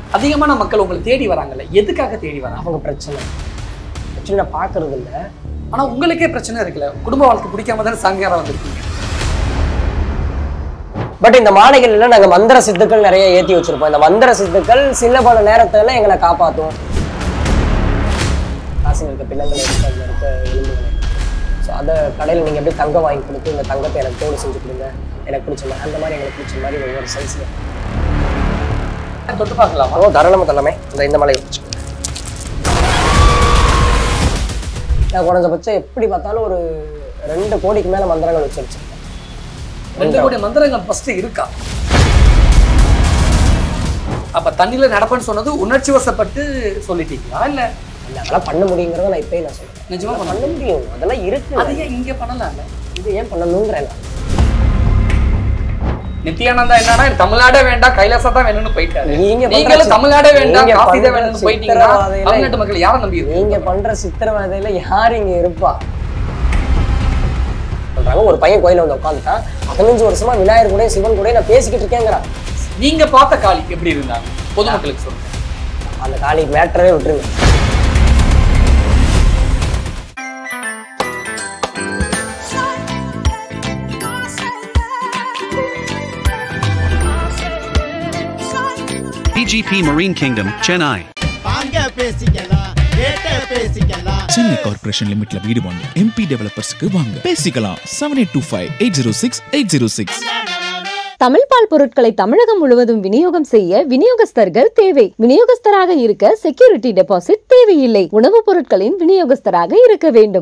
அதிகமான மக்கள் உங்களை தேடி வராங்கல்ல எதுக்காக தேடி வராங்க அவங்க பிரச்சனை பிரச்சனை நான் பார்க்கறது இல்லை ஆனா உங்களுக்கே பிரச்சனை இருக்குல்ல குடும்ப வாழ்க்கை பிடிக்காம தானே சாமியாரா வந்திருக்கீங்க பட் இந்த மாலைகள் எல்லாம் நாங்கள் மந்திர சித்துக்கள் நிறைய ஏற்றி வச்சிருப்போம் இந்த மந்திர சித்துக்கள் சில பல நேரத்துல எங்களை காப்பாற்றும் காசில் இருக்க பிள்ளைங்கள் எடுத்து அதில் இருக்க எலும்புகளை ஸோ அதை கடையில் நீங்கள் எப்படி தங்கம் வாங்கி கொடுத்து இந்த தங்கத்தை எனக்கு தோடு செஞ்சு கொடுங்க எனக்கு பிடிச்ச மாதிரி அந்த மாதிரி எனக்கு பிடிச்ச மாதிரி ஒவ்வொரு சைஸில் தொட்டு பார்க்கலாமா ஓ தாராளமாக தரலாமே இந்த இந்த மலையை பிடிச்சிக்கோங்க நான் குறைஞ்சபட்சம் எப்படி பார்த்தாலும் ஒரு ரெண்டு கோடிக்கு மேலே மந்திரங்கள் வச்சு வச்சிருக்கேன் ரெண்டு கோடி மந்திரங்கள் ஃபர்ஸ்ட் இருக்கா அப்ப தண்ணியில நடப்பேன்னு சொன்னது உணர்ச்சி வசப்பட்டு சொல்லிட்டீங்களா இல்ல இல்லை அதெல்லாம் பண்ண முடியுங்கிறத நான் இப்போயே நான் சொல்கிறேன் நிஜமா பண்ண பண்ண முடியும் அதெல்லாம் இருக்கு அது ஏன் இங்க பண்ணலாம்ல இது ஏன் பண்ணணுங்கிறேன் நான் நித்யானந்தா என்னன்னா எனக்கு தமிழ்நாடே வேண்டாம் கைலாசா தான் வேணும்னு போயிட்டாரு நீங்க பண்ற நீங்களும் சித்- தமிழ்நாடே வேண்டாம் நீங்க காசி தான் பண்ற வேணும்னு போயிட்டீங்கன்னா சித்திரவதையில- தமிழ்நாட்டு மக்கள் யாரை நம்பி இருக்கு நீங்க பண்ற சித்திரவதையில யார் இங்க இருப்பா சொல்றாங்க ஒரு பையன் கோயில வந்து உட்காந்துட்டான் பதினஞ்சு வருஷமா விநாயகர் கூட சிவன் கூட நான் பேசிக்கிட்டு இருக்கேங்கிறான் நீங்க பார்த்த காளி எப்படி இருந்தாங்க பொதுமக்களுக்கு சொல்லுங்க அந்த காளி மேட்டரே விட்டுருங்க PGP Marine Kingdom, Chennai. வாங்க பேசிக்கலாம் கேட்ட பேசிக்கலாம் சென்னை கார்ப்பரேஷன் லிமிட்ல வீடு வாங்க எம்பி டெவலப்பர்ஸ்க்கு வாங்க பேசிக்கலாம் seven eight two five eight zero six eight zero six Tamil பால் பொருட்களை தமிழகம் முழுவதும் விநியோகம் செய்ய விநியோகஸ்தர்கள் தேவை விநியோகஸ்தராக இருக்க செக்யூரிட்டி டெபாசிட் தேவையில்லை உணவுப் பொருட்களின் விநியோகஸ்தராக இருக்க வேண்டும்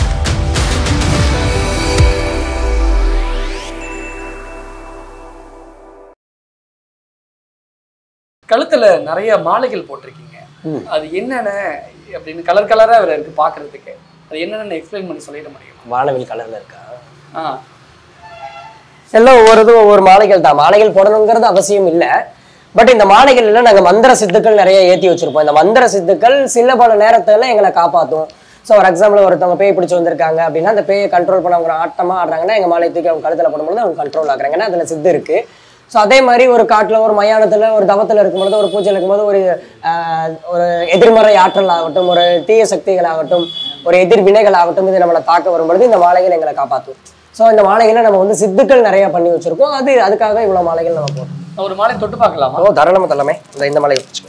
கழுத்துல நிறைய மாலைகள் போட்டிருக்கீங்க அது என்னென்ன அப்படின்னு கலர் கலரா வேற இருக்கு பாக்குறதுக்கு அது என்னென்னு எக்ஸ்பிளைன் பண்ணி சொல்லிட முடியும் வானவில் கலர்ல இருக்கா ஆ எல்லாம் ஒவ்வொரு இதுவும் ஒவ்வொரு மாலைகள் தான் மாலைகள் போடணுங்கிறது அவசியம் இல்லை பட் இந்த மாலைகள் எல்லாம் நாங்கள் மந்திர சித்துக்கள் நிறைய ஏற்றி வச்சிருப்போம் இந்த மந்திர சித்துக்கள் சில பல நேரத்துல எங்களை காப்பாற்றும் ஸோ ஃபார் எக்ஸாம்பிள் ஒருத்தவங்க பேய் பிடிச்சி வந்திருக்காங்க அப்படின்னா அந்த பேயை கண்ட்ரோல் பண்ண அவங்க ஆட்டமா ஆடுறாங்கன்னா எங்கள் மாலை தூக்கி அவங்க கழுத்தில் போடும்போது அவங்க கண்ட்ரோல் ஆகுறாங்க ஏன்னா அதில் சித்து இருக்கு ஸோ அதே மாதிரி ஒரு காட்டில் ஒரு மயானத்தில் ஒரு தவத்தில் இருக்கும்பொழுது ஒரு பூஜையில் இருக்கும்போது ஒரு ஆஹ், ஒரு எதிர்மறை ஆற்றல் ஆகட்டும் ஒரு தீய சக்திகள் ஆகட்டும் ஒரு எதிர் வினைகள் ஆகட்டும் இது நம்மளை தாக்க வரும்பொழுது இந்த மாலைகள் எங்களை காப்பாற்றும் ஸோ இந்த மாலைகளை நம்ம வந்து சித்துக்கள் நிறைய பண்ணி வச்சிருக்கோம் அது அதுக்காக இவ்வளோ மாலைகள் நம்ம போடுறோம் நான் ஒரு மாலை தொட்டு பார்க்கலாமா ஓ தாராளமாக தரலாமே இந்த இந்த மாலையை வச்சுக்கோங்க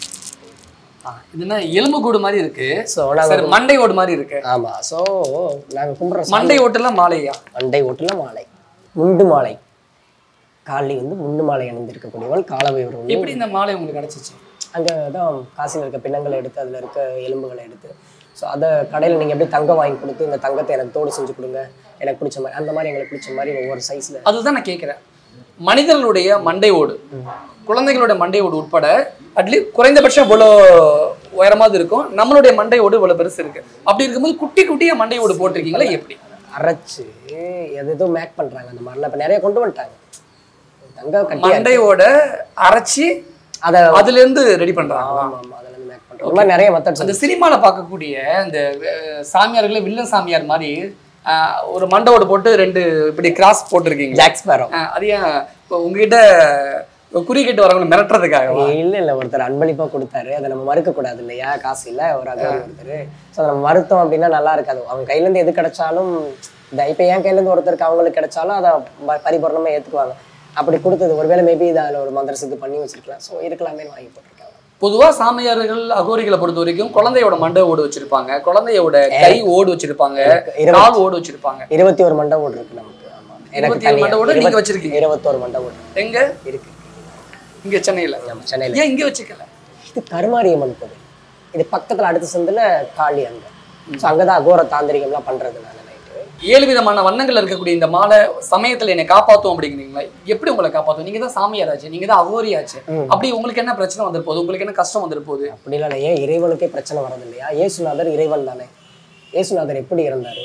இது என்ன எலும்பு கூடு மாதிரி இருக்கு ஸோ நாங்கள் சரி மண்டை ஓடு மாதிரி இருக்கு ஆமாம் ஸோ நாங்கள் கும்பிட்ற மண்டை ஓட்டுல மாலையா மண்டை ஓட்டுல மாலை முண்டு மாலை காலி வந்து முண்டு மாலை அணிந்திருக்கக்கூடியவள் காலவையூர் வந்து எப்படி இந்த மாலை உங்களுக்கு கிடைச்சிச்சு அங்கே தான் காசில் இருக்க பிணங்களை எடுத்து அதில் இருக்க எலும்புகளை எடுத்து ஸோ அதை கடையில் நீங்கள் எப்படி தங்கம் வாங்கி கொடுத்து இந்த தங்கத்தை எனக்கு தோடு செஞ்சு கொடுங்க எனக்கு பிடிச்ச மாதிரி அந்த மாதிரி எங்களுக்கு பிடிச்ச மாதிரி ஒவ்வொரு சைஸில் அதுதான் நான் கேட்குறேன் மனிதர்களுடைய மண்டை ஓடு குழந்தைகளோட மண்டை ஓடு உட்பட அட்லீஸ்ட் குறைந்தபட்சம் இவ்வளோ உயரமாவது இருக்கும் நம்மளுடைய மண்டை ஓடு இவ்வளோ பெருசு இருக்கு அப்படி இருக்கும்போது குட்டி குட்டியா மண்டை ஓடு போட்டிருக்கீங்களா எப்படி அரைச்சு எது எதுவும் மேக் பண்ணுறாங்க அந்த மாதிரிலாம் இப்போ நிறைய கொண்டு வந்துட்டாங்க தங்கம் கட்டி மண்டையோட அரைச்சி அதை அதுல இருந்து ரெடி பண்றாங்க ஆமாம் ஆமாம் அதில் இருந்து மேக் பண்ணுறாங்க மாதிரி நிறைய மெத்தட்ஸ் அந்த சினிமால பார்க்கக்கூடிய இந்த அஹ், சாமியார்களே வில்லன் சாமியார் மாதிரி அஹ், ஒரு மண்டவோட போட்டு ரெண்டு இப்படி கிராஸ் போட்டிருக்கீங்க ஜாக் ஸ்பேரோ அஹ், அது ஏன் இப்போ உங்ககிட்ட குறிக்கிட்டு வரவங்களை மிரட்டுறதுக்காக இல்ல இல்ல ஒருத்தர் அன்பளிப்பா கொடுத்தாரு அதை நம்ம மறுக்க கூடாது இல்லையா காசு இல்ல ஒரு அகோரி ஒருத்தர் ஸோ அதை நம்ம மறுத்தோம் அப்படின்னா நல்லா இருக்காது அவங்க கையில இருந்து எது கிடைச்சாலும் இந்த இப்ப என் கையில இருந்து ஒருத்தருக்கு அவங்களுக்கு கிடைச்சாலும் அதை ப- பரிபூரணமா ஏத்துக்குவாங்க அப்படி கொடுத்தது ஒருவேளை மேபி இதை அதுல ஒரு மந்திர சித்து பண்ணி வச்சிருக்கலாம் ஸோ இருக்கலாமே வாங்கி போட்டிருக்காங்க பொதுவா சாமியார்கள் அகோரிகளை பொறுத்த வரைக்கும் குழந்தையோட மண்டை ஓடு வச்சிருப்பாங்க குழந்தையோட கை ஓடு வச்சிருப்பாங்க இருபத்தி- கால் ஓடு வச்சிருப்பாங்க இருபத்தி ஒரு மண்டை ஓடு இருக்கு நமக்கு ஆமா எனக்கு இருபத்தி ஏழு தனியா மண்டை ஓடு நீங்க இருபத்தி- வச்சிருக்கீங்க. இருபத்தோரு மண்டை ஓடு எங்க இருக்கு இங்க சென்னையில ஆமா, சென்னையில ஏன் இங்க வச்சுக்கல இது கருமாரியம்மன் கோவில் இது பக்கத்துல அடுத்த சந்தில காளி அங்க ஸோ அங்கதான் அகோர தாந்திரிகம்லாம் பண்றது நான் நைட்டு ஏழு விதமான வண்ணங்கள் இருக்கக்கூடிய இந்த மாலை சமயத்துல என்னை காப்பாத்தும் அப்படிங்கிறீங்களா எப்படி உங்களை காப்பாத்தும் நீங்க தான் சாமியாராச்சு நீங்க தான் அகோரியாச்சு அப்படி உங்களுக்கு என்ன பிரச்சனை வந்துரு போகுது உங்களுக்கு என்ன கஷ்டம் வந்துரு போகுது அப்படிலாம் இல்லை ஏன் இறைவனுக்கே பிரச்சனை வரது இல்லையா இயேசுநாதர் இறைவன் தானே இயேசுநாதர் எப்படி இருந்தாரு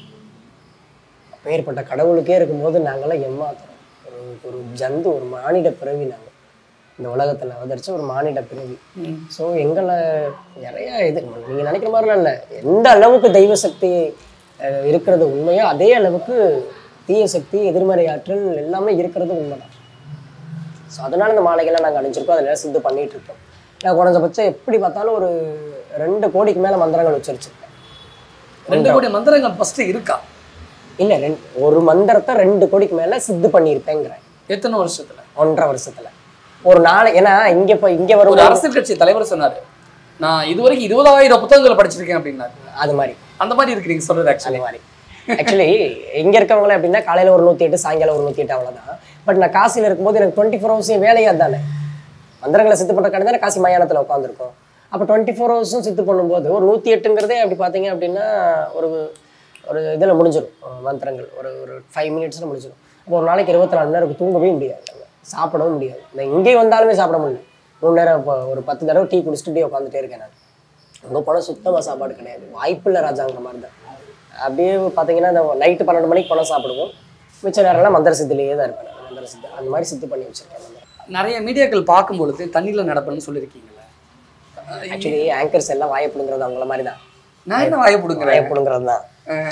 அப்பேற்பட்ட கடவுளுக்கே இருக்கும்போது நாங்களாம் ஏமாத்துறோம் ஒரு ஒரு ஜந்து ஒரு மானிட பிறவி நாங்கள் இந்த உலகத்தில் அவதரிச்ச ஒரு மானிட பிறவி ஸோ எங்களை நிறைய இது நீங்கள் நினைக்கிற மாதிரிலாம் இல்லை எந்த அளவுக்கு தெய்வ சக்தி அஹ், இருக்கிறது உண்மையோ அதே அளவுக்கு தீய சக்தி எதிர்மறை ஆற்றல் எல்லாமே இருக்கிறது உண்மைதான் ஸோ அதனால இந்த மாலைகள்லாம் நாங்கள் அணிஞ்சிருக்கோம் அதில் சித்து பண்ணிட்டு இருக்கோம் நான் குறைஞ்சபட்சம் எப்படி பார்த்தாலும் ஒரு ரெண்டு கோடிக்கு மேலே மந்திரங்கள் உச்சரிச்சிருக்கேன் ரெண்டு கோடி மந்திரங்கள் ஃபர்ஸ்ட் இருக்கா இல்லை ரெண்டு ஒரு மந்திரத்தை ரெண்டு கோடிக்கு மேலே சித்து பண்ணியிருப்பேங்கிறேன் எத்தனை வருஷத்துல ஒன்றரை வருஷத்துல ஒரு நாள் ஏன்னா இங்க இப்போ இங்க ஒரு வரும் அரசியல் கட்சி தலைவர் சொன்னாரு நான் இதுவரைக்கும் இருபதாயிரம் புத்தகங்கள் படிச்சிருக்கேன் அப்படின்னாரு அது மாதிரி அந்த மாதிரி இருக்கு நீங்க சொல்றது அது ஆக்சுவலி மாதிரி ஆக்சுவலி இங்க இருக்கவங்களே அப்படின்னா காலையில ஒரு நூத்தி எட்டு சாயங்காலம் ஒரு நூத்தி எட்டு அவ்வளவுதான் பட் நான் காசியில இருக்கும்போது எனக்கு டுவெண்ட்டி ஃபோர் ஹவர்ஸையும் வேலையா தானே மந்திரங்களை சித்து பண்றக்காண்டி தானே காசி மயானத்துல உட்காந்துருக்கோம் அப்போ டுவெண்ட்டி ஃபோர் ஹவர்ஸும் சித்து பண்ணும்போது ஒரு நூத்தி எட்டுங்கிறதே அப்படி பார்த்தீங்க அப்படின்னா ஒரு ஒரு இதில் முடிஞ்சிடும் மந்திரங்கள் ஒரு ஒரு ஃபைவ் மினிட்ஸில் முடிஞ்சிடும் அப்போ ஒரு நாளைக்கு இருபத்தி நாலு மணி நேரம் தூங்கவே முடியாது நம்ம. சாப்பிடவும் முடியாது இந்த இங்கே வந்தாலுமே சாப்பிட முடியல மூணு நேரம் இப்போ ஒரு பத்து தடவை டீ குடிச்சிட்டு இப்படியே உட்காந்துட்டே இருக்கேன் நான் அங்கே போனால் சுத்தமாக சாப்பாடு கிடையாது வாய்ப்பில்லை ராஜாங்கிற மாதிரி தான் அப்படியே பார்த்தீங்கன்னா இந்த நைட்டு பன்னெண்டு மணிக்கு பணம் சாப்பிடுவோம் மிச்ச நேரம்லாம் மந்திர சித்திலேயே தான் இருப்பேன் நான் மந்திர சித்து அந்த மாதிரி சித்து பண்ணி வச்சிருக்கேன் நிறைய மீடியாக்கள் பார்க்கும் பொழுது தண்ணியில நடப்பேன்னு சொல்லியிருக்கீங்களே ஆக்சுவலி ஆங்கர்ஸ் எல்லாம் வாயப்படுங்கிறது அவங்கள மாதிரி தான் நான் என்ன வாய பிடுங்குறேன் வாயப்படுங்கிறது தான்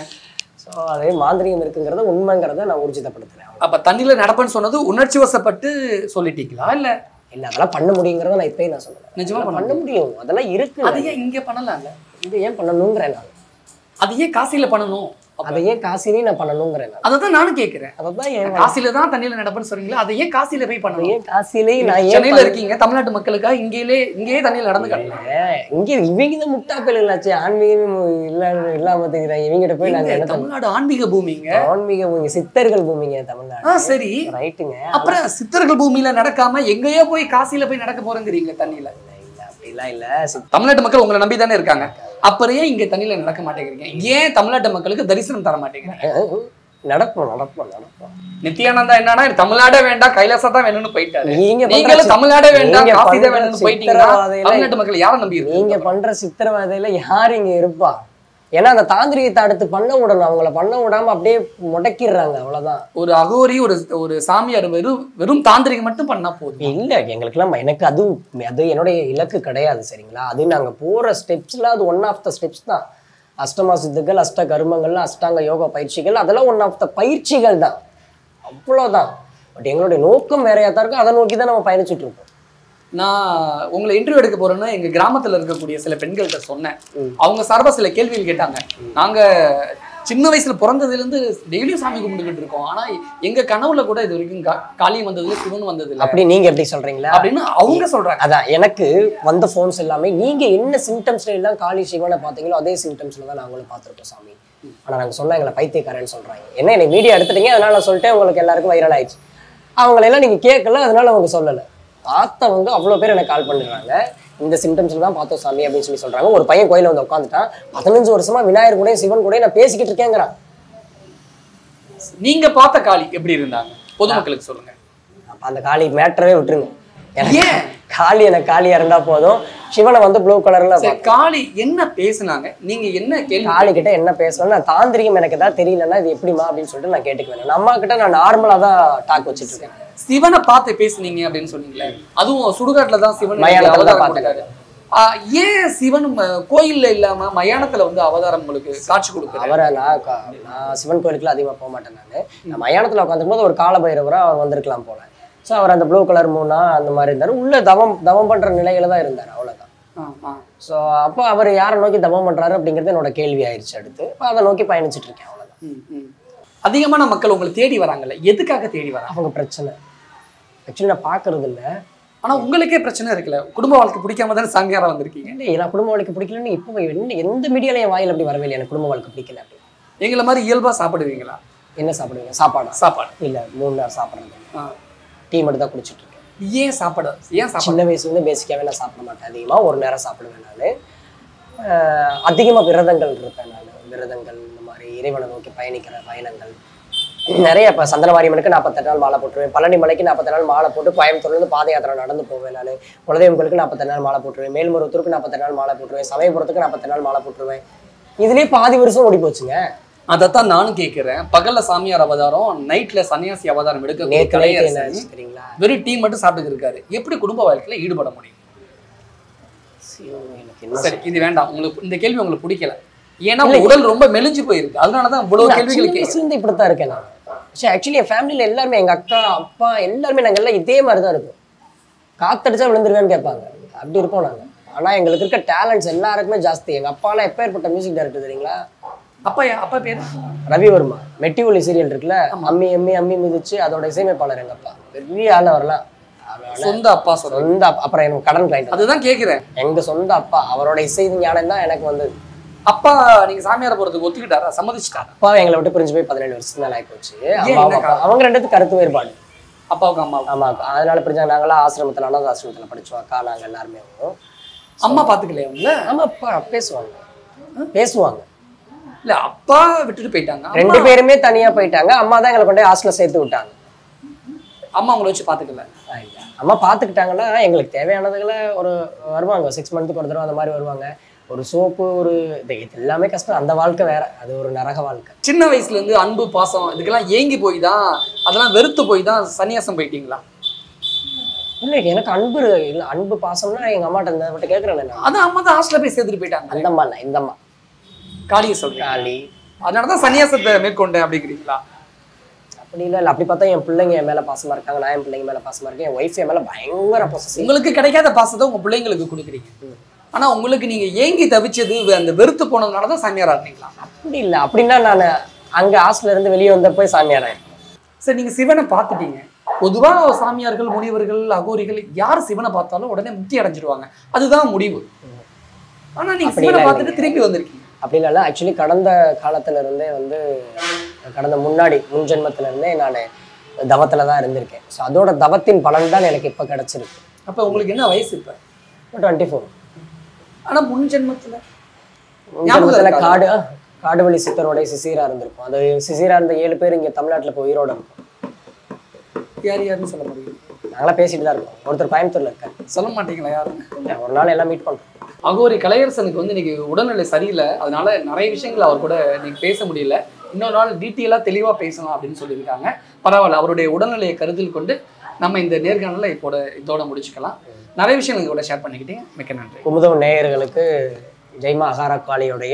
ஸோ அதே மாந்திரிகம் இருக்குங்கிறத உண்மைங்கிறத நான் ஊர்ஜிதப்படுத்துறேன் அப்ப தண்ணியில நடப்பேன்னு சொன்னது உணர்ச்சி வசப்பட்டு சொல்லிட்டீங்களா இல்ல இல்லை அதெல்லாம் பண்ண முடியுங்கிறத நான் இப்பயும் நான் சொல்லுவேன் நிஜமா அதெல்லாம் பண்ண பண்ண முடியும் அதெல்லாம் இருக்கு அது ஏன் இங்க பண்ணலாம்ல இது ஏன் பண்ணணுங்கிறேன் நான் அது ஏன் காசியில பண்ணணும் அப்ப அதை ஏன் காசிலையும் நான் பண்ணணுங்கிறேன் நான் அதை தான் நானும் கேட்கிறேன் அதை தான் ஏன் காசில தான் தண்ணியில நடப்பேன்னு சொல்றீங்களா அதை ஏன் காசில போய் அதை பண்ணணும் ஏன் காசிலையும் நான் ஏன் சென்னையில இருக்கீங்க தமிழ்நாட்டு மக்களுக்கா இங்கேயே இங்கேயே தண்ணியில நடந்து காட்டலாம் ஏன் இங்க இவங்க தான் முட்டாக்கள் இல்லாச்சு ஆன்மீகமே இல்ல இல்லாம தெரியுறாங்க இவங்கிட்ட போய் நாங்க எங்க என்ன தமிழ் தமிழ்நாடு ஆன்மீக பூமிங்க ஆன்மீக பூமி சித்தர்கள் பூமிங்க தமிழ்நாடு ஆ சரி ரைட்டுங்க அப்புறம் சித்தர்கள் பூமியில நடக்காம எங்கேயோ போய் காசியில போய் நடக்க போறேங்கிறீங்க தண்ணியில இல்ல அப்படிலாம் இல்ல சித்த- தமிழ்நாட்டு மக்கள் உங்களை நம்பி தானே இருக்காங்க அப்புறம் ஏன் இங்க தண்ணியில நடக்க மாட்டேங்கிறீங்க ஏன் தமிழ்நாட்டு மக்களுக்கு தரிசனம் தர மாட்டேங்கிறீங்க நடப்போம் நடப்போம் நடப்போம் நித்யானந்தா என்னன்னா எனக்கு தமிழ்நாடே வேண்டாம் கைலாசா தான் வேணும்னு போயிட்டாரு நீங்க பண்ற நீங்களும் சி- தமிழ்நாடே வேண்டாம் நீங்க காசி தான் பண்ற வேணும்னு போயிட்டீங்கன்னா சித்திரவதையில- தமிழ்நாட்டு மக்கள் யாரை நம்பி இருக்கு நீங்க பண்ற சித்திரவதையில யார் இங்க இருப்பா ஏன்னா அந்த தாந்திரிகத்தை அடுத்து பண்ண விடணும் அவங்கள பண்ண விடாம அப்படியே முடக்கிடுறாங்க அவ்வளவுதான் ஒரு அகோரி ஒரு ஒரு சாமியார் வெறும் வெறும் தாந்திரிகம் மட்டும் பண்ணா போதும் இல்ல எங்களுக்கெல்லாம் எனக்கு அது அது என்னுடைய இலக்கு கிடையாது சரிங்களா அது நாங்க போற ஸ்டெப்ஸ்ல அது ஒன் ஆஃப் த ஸ்டெப்ஸ் தான் அஷ்டமா சித்துக்கள் அஷ்ட கர்மங்கள் அஷ்டாங்க யோகா பயிற்சிகள் அதெல்லாம் ஒன் ஆஃப் த பயிற்சிகள் தான் அவ்வளவுதான் பட் எங்களுடைய நோக்கம் வேறையா தான் இருக்கும் அதை நோக்கி தான் நம்ம பயணிச்சுட்டு இருக்கோம் நான் உங்களை இன்டர்வியூ எடுக்க போறேன்னா எங்க கிராமத்துல இருக்கக்கூடிய சில பெண்கள்கிட்ட சொன்னேன் அவங்க சார்பா சில கேள்விகள் கேட்டாங்க நாங்க சின்ன வயசுல பிறந்ததுல இருந்து டெய்லியும் சாமி கும்பிட்டுக்கிட்டு இருக்கோம் ஆனா எங்க கனவுல கூட இது வரைக்கும் கா- காளியம் வந்ததுல சிவன் வந்தது இல்ல அப்படி நீங்க எப்படி சொல்றீங்களா அப்படின்னு அவங்க சொல்றாங்க அதான் எனக்கு வந்த ஃபோன்ஸ் எல்லாமே நீங்க என்ன சிம்டம்ஸ்ல எல்லாம் காளி சிவனை பார்த்தீங்களோ அதே சிம்டம்ஸ்ல தான் நாங்களும் பார்த்துருக்கோம் சாமி ஆனா நாங்க சொன்னா எங்களை பைத்தியக்காரன்னு சொல்றாங்க என்ன என்னை வீடியோ எடுத்துட்டீங்க அதனால நான் சொல்லிட்டேன் உங்களுக்கு எல்லாருக்கும் வைரல் ஆயிடுச்சு அவங்களெல்லாம் நீங்க கேட்கல அதனால அவங்க சொல்லல பார்த்தவங்க அவ்வளோ பேர் எனக்கு கால் பண்ணிடுறாங்க இந்த சிம்டம்ஸ்ல தான் பார்த்தோம் சாமி அப்படின்னு சொல்லி சொல்றாங்க ஒரு பையன் கோயில வந்து உட்காந்துட்டான் பதினஞ்சு வருஷமா விநாயகர் கூட சிவன் கூட நான் பேசிக்கிட்டு இருக்கேங்கிறான் நீங்க பார்த்த காளி எப்படி இருந்தாங்க பொதுமக்களுக்கு சொல்லுங்க அப்ப அந்த காளி மேட்டரவே விட்டுருங்க எனக்கு ஏன்? காளி எனக்கு காளியா இருந்தா போதும் சிவனை வந்து ப்ளூ கலர்ல சரி காளி என்ன பேசுனாங்க நீங்க என்ன கேள்வி காளி கிட்ட என்ன பேசணும் நான் தாந்திரிகம் எனக்கு ஏதாவது தெரியலன்னா இது எப்படிமா அப்படின்னு சொல்லிட்டு நான் கேட்டுக்குவேன் நான் அம்மா கிட்ட நான் நார்மலா தான் டாக் வச்சுட்டு இருக்கேன் சிவனை பார்த்து பேசுனீங்க அப்படின்னு சொன்னீங்களே அதுவும் சுடுகாட்டுல தான் சிவன் மயானத்துல தான் அவதாரம் பார்த்தேன். கொடுத்தாரு ஆஹ் ஏன் சிவன் ம- கோயில்ல இல்லாம மயானத்துல வந்து அவதாரம் உங்களுக்கு காட்சி கொடுக்குறாரு அவரை நான் கா- நான் சிவன் கோயிலுக்குலாம் அதிகமாக போக மாட்டேன் நான் நான் மயானத்தில் உட்காந்துக்கும் போது ஒரு கால பைரவரா அவர் வந்திருக்கலாம் போல ஸோ அவர் அந்த ப்ளூ கலர் மூணா அந்த மாதிரி இருந்தார் உள்ள தவம் தவம் பண்ற நிலையில தான் இருந்தார் அவ்வளவுதான் ஆ, ஆ. ஸோ அப்போ அவர் யாரை நோக்கி தவம் பண்றாரு அப்படிங்கிறது என்னோட கேள்வி ஆயிடுச்சு அடுத்து அப்ப அதை நோக்கி பயணிச்சுட்டு இருக்கேன் அவ்வளவுதான் ம், ம். அதிகமான மக்கள் உங்களை தேடி வராங்கல்ல எதுக்காக தேடி வராங்க அவங்க பிரச்சனை ஆக்சுவலி நான் பார்க்கறது இல்ல ஆனா உங்களுக்கே பிரச்சனை இருக்குல்ல குடும்ப வாழ்க்கை பிடிக்காம தானே சாமியாரா வந்திருக்கீங்க இல்லை நான் குடும்ப வாழ்க்கை பிடிக்கலன்னு இப்போ என்ன எந்த மீடியால என் வாயில் அப்படி வரவே இல்லை எனக்கு குடும்ப வாழ்க்கை பிடிக்கல அப்படி எங்களை மாதிரி இயல்பா சாப்பிடுவீங்களா என்ன சாப்பிடுவீங்க சாப்பாடா சாப்பாடு இல்லை மூணு நேரம் சாப்பிட்றது ஆ. டீ மட்டும் தான் குடிச்சிட்டு இருக்கேன் ஏன் சாப்பாடு ஏன் சாப்பாடு சின்ன வயசுலேருந்து பேசிக்காகவே நான் சாப்பிட மாட்டேன் அதிகமாக ஒரு நேரம் சாப்பிடுவேன் நான் அதிகமாக விரதங்கள் இருப்பேன் நான் விரதங்கள் இந்த மாதிரி இறைவனை நோக்கி பயணிக்கிற பயணங்கள் நிறைய இப்போ சந்தனவாரியம்மனுக்கு நாற்பத்தெட்டு நாள் மாலை போட்டுருவேன் பழனி மலைக்கு நாற்பத்தெட்டு நாள் மாலை போட்டு கோயம்புத்தூர்லேருந்து பாத யாத்திரை நடந்து போவேன் நான் குலதெய்வம் கோயிலுக்கு நாற்பத்தெட்டு நாள் மாலை போட்டுருவேன் மேல்மருவத்தூருக்கு நாற்பத்தெட்டு நாள் மாலை போட்டுருவேன் சமயபுரத்துக்கு நாற்பத்தெட்டு நாள் மாலை போட்டுருவேன் இதுலேயே பாதி வருஷம் ஓடி போச்சுங்க அதைத்தான் நானும் கேட்கிறேன் பகல்ல சாமியார் அவதாரம் நைட்ல சன்னியாசி அவதாரம் எடுக்க நேற்று நைட்டு என்ன கலையரசன் ஆச்சு தெரியுங்களா வெறும் டீ மட்டும் சாப்பிட்டு இருக்காரு எப்படி குடும்ப வாழ்க்கையில ஈடுபட முடியும் ஐயோ, எனக்கு என்ன சரி இது வேண்டாம் உங்களுக்கு இந்த கேள்வி உங்களுக்கு பிடிக்கல ஏன்னா உங்க உடல் ரொம்ப மெலிஞ்சு போயிருக்கு அதனாலதான் இவ்வளவு நான் கேள்விகள் சின்ன கேட்கிறேன் வயசுலேருந்து இப்படித்தான் இருக்கேன் நான் சரி ஆக்சுவலி என் ஃபேமிலியில் எல்லாருமே எங்கள் அக்கா அப்பா எல்லாருமே நாங்கள் எல்லாம் இதே மாதிரி தான் இருக்கும் காத்தடிச்சா விழுந்துருவேன்னு கேட்பாங்க அப்படி இருப்போம் நாங்கள் ஆனால் எங்களுக்கு இருக்க டேலண்ட்ஸ் எல்லாருக்குமே ஜாஸ்தி எங்கள் அப்பாலாம் எப்பேற்பட்ட மியூசிக் டைரக்டர் தெரியுங்களா அப்பா அப்பா பேர் ரவிவர்மா மெட்டி ஒலி சீரியல் இருக்குல்ல அம்மி அம்மி அம்மி மிதிச்சு அதோட இசையமைப்பாளர் எங்கள் அப்பா பெரிய ஆள் வரலாம் சொந்த அப்பா சொல்றேன் சொந்த அப்பா- அப்புறம் எனக்கு கடன் கிளைண்ட் அதுதான் கேக்குறேன் எங்க சொந்த அப்பா அவரோட இசை ஞானம் தான் எனக்கு வந்தது அப்பா நீங்க சாமியார போறதுக்கு ஒத்துக்கிட்டாரா சம்மதிச்சிட்டாரா அப்பா எங்களை விட்டு பிரிஞ்சு போய் பதினேழு வருஷத்துக்கு மேல ஆகி போச்சு அம்மா என்ன அப்பா அவங்க ரெண்டு பேத்துக்கு கருத்து வேறுபாடு அப்பாவுக்கு அம்மாவுக்கு ஆமா அதனால பிரிஞ்சாங்க நாங்களாம் ஆசிரமத்துல அனாத ஆசிரமத்துல படிச்சோம் அக்கா நாங்க எல்லாருமே அம்மா பாத்துக்கலையா அவங்கள ஆமா அப்பா பேசுவாங்க பேசுவாங்க இல்ல அப்பா விட்டுட்டு போயிட்டாங்க ரெண்டு அம்மா பேருமே தனியா போயிட்டாங்க அம்மா தான் எங்களை கொண்டு போய் ஹாஸ்டல்ல சேர்த்து விட்டாங்க அம்மா உங்களை வச்சு பாத்துக்கல அம்மா பார்த்துக்கிட்டாங்கன்னா எங்களுக்கு தேவையானதுகளை ஒரு வருவாங்க சிக்ஸ் மந்த்துக்கு ஒரு தடவை அந்த மாதிரி வருவாங்க ஒரு சோப்பு ஒரு இது இது எல்லாமே கஷ்டம் அந்த வாழ்க்கை வேற அது ஒரு நரக வாழ்க்கை சின்ன வயசுல இருந்து அன்பு பாசம் இதுக்கெல்லாம் ஏங்கி போய் தான் அதெல்லாம் வெறுத்து போய் தான் சன்னியாசம் போயிட்டீங்களா இல்லை எனக்கு அன்பு இல்லை அன்பு பாசம்னா எங்க அம்மாட்ட இந்த மட்டும் கேட்குறேன் நான் அதான் அம்மா தான் ஹாஸ்டல்ல போய் சேர்த்துட்டு போயிட்டாங்க அந்த அம்மா இல்லை இந்த அம்மா காளியை சொல்றீங்க காளி அதனாலதான் சன்னியாசத்தை மேற்கொண்டேன் அப்படிங்கிறீங்களா அப்படி இல்லை இல்லை அப்படி பார்த்தா என் பிள்ளைங்க என் மேலே பாசமா இருக்காங்க நான் என் பிள்ளைங்க மேலே பாசமா இருக்கேன் என் ஒய்ஃப் என் மேலே பயங்கர பொசசிவ் உங்களுக்கு கிடைக்காத பாசத்தை உங்க பிள்ளைங்களுக்கு கொடுக்குறீங்க ஆனா உங்களுக்கு நீங்க ஏங்கி தவிச்சது அந்த வெறுத்து போனதுனால தான் சாமியார் ஆனீங்களா அப்படி இல்லை அப்படின்னா நான் அங்கே ஹாஸ்டல்ல இருந்து வெளியே வந்தப்போ சாமியார் ஆயிட்டேன் சரி நீங்க சிவனை பார்த்துட்டீங்க பொதுவா சாமியார்கள் முனிவர்கள் அகோரிகள் யார் சிவனை பார்த்தாலும் உடனே முக்தி அடைஞ்சிருவாங்க அதுதான் முடிவு ஆனா நீங்க அப்படி சிவனை இல்ல பார்த்துட்டு திருப்பி வந்திருக்கீங்க அப்படி இல்லை ஆக்சுவலி கடந்த காலத்துல இருந்தே வந்து கடந்த முன்னாடி முன் ஜென்மத்துல இருந்தே நான் தவத்துல தான் இருந்திருக்கேன் ஸோ அதோட தவத்தின் பலன் தான் எனக்கு இப்போ கிடைச்சிருக்கு அப்ப உங்களுக்கு என்ன வயசு இப்ப டுவெண்ட்டி ஃபோர் ஆனா முன் ஜென்மத்துல ஜென்மத்தில் இருக்காதா? காடு ஆ, காடுவழி சித்தரோட சிசிரா இருந்திருக்கும் அது சிசிரா இருந்த ஏழு பேர் இங்க தமிழ்நாட்டுல இப்போ உயிரோட இருக்கும் யார் யாருன்னு சொல்ல முடியும் நாங்களாம் பேசிட்டு தான் இருக்கோம் ஒருத்தர் கோயம்புத்தூர்ல இருக்காரு சொல்ல மாட்டீங்களா யாருன்னு இல்ல, ஒரு நாள் எல்லாம் மீட் பண்றோம் அகோரி கலையரசனுக்கு வந்து இன்னைக்கு உடல்நிலை சரியில்லை அதனால நிறைய விஷயங்கள் அவர் கூட இன்னைக்கு பேச முடியல இன்னொரு நாள் டீட்டெயிலாக தெளிவாக பேசலாம் அப்படின்னு சொல்லியிருக்காங்க பரவாயில்ல அவருடைய உடல்நிலையை கருத்தில் கொண்டு நம்ம இந்த நேர்காணலை இப்போட இதோட முடிச்சுக்கலாம் நிறைய விஷயங்கள் எங்க கூட ஷேர் பண்ணிக்கிட்டீங்க மிக்க நன்றி குமுதம் நேயர்களுக்கு ஜெய்மா அகாரா காளியுடைய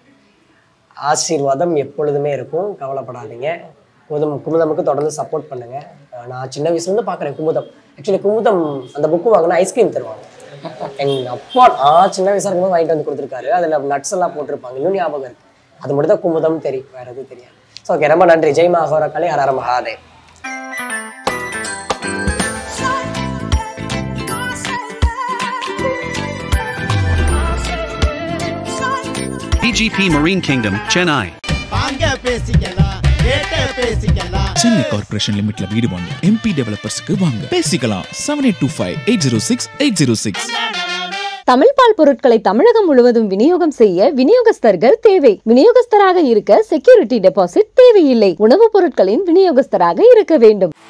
ஆசீர்வாதம் எப்பொழுதுமே இருக்கும் கவலைப்படாதீங்க குமுதம் குமுதமுக்கு தொடர்ந்து சப்போர்ட் பண்ணுங்க அஹ் நான் சின்ன வயசுலேருந்து பார்க்குறேன் குமுதம் ஆக்சுவலி குமுதம் அந்த புக்கு வாங்கினா ஐஸ்கிரீம் தருவாங்க எங்க அப்பா நான் சின்ன வயசா இருக்கும்போது வாங்கிட்டு வந்து கொடுத்துருக்காரு அதுல நட்ஸ் எல்லாம் போட்டிருப்பாங்க இன்னும் ஞாபகம் இருக்கு அது மட்டும் தான் குமுதம் தெரியும் வேற எதுவும் தெரியாது ஸோ ஓகே ரொம்ப நன்றி ஜெய்மா அகோரா காளி ஹரஹர Mahadev PGP Marine Kingdom, Chennai. வாங்க பேசிக்கலாம் கேட்ட பேசிக்கலாம் சென்னை கார்ப்பரேஷன் லிமிட்ல வீடு வாங்க எம்பி டெவலப்பர்ஸ்க்கு வாங்க பேசிக்கலாம் seven eight two five eight zero six eight zero six Tamil பால் பொருட்களை தமிழகம் முழுவதும் விநியோகம் செய்ய விநியோகஸ்தர்கள் தேவை விநியோகஸ்தராக இருக்க செக்யூரிட்டி டெபாசிட் தேவையில்லை உணவுப் பொருட்களின் விநியோகஸ்தராக இருக்க வேண்டும்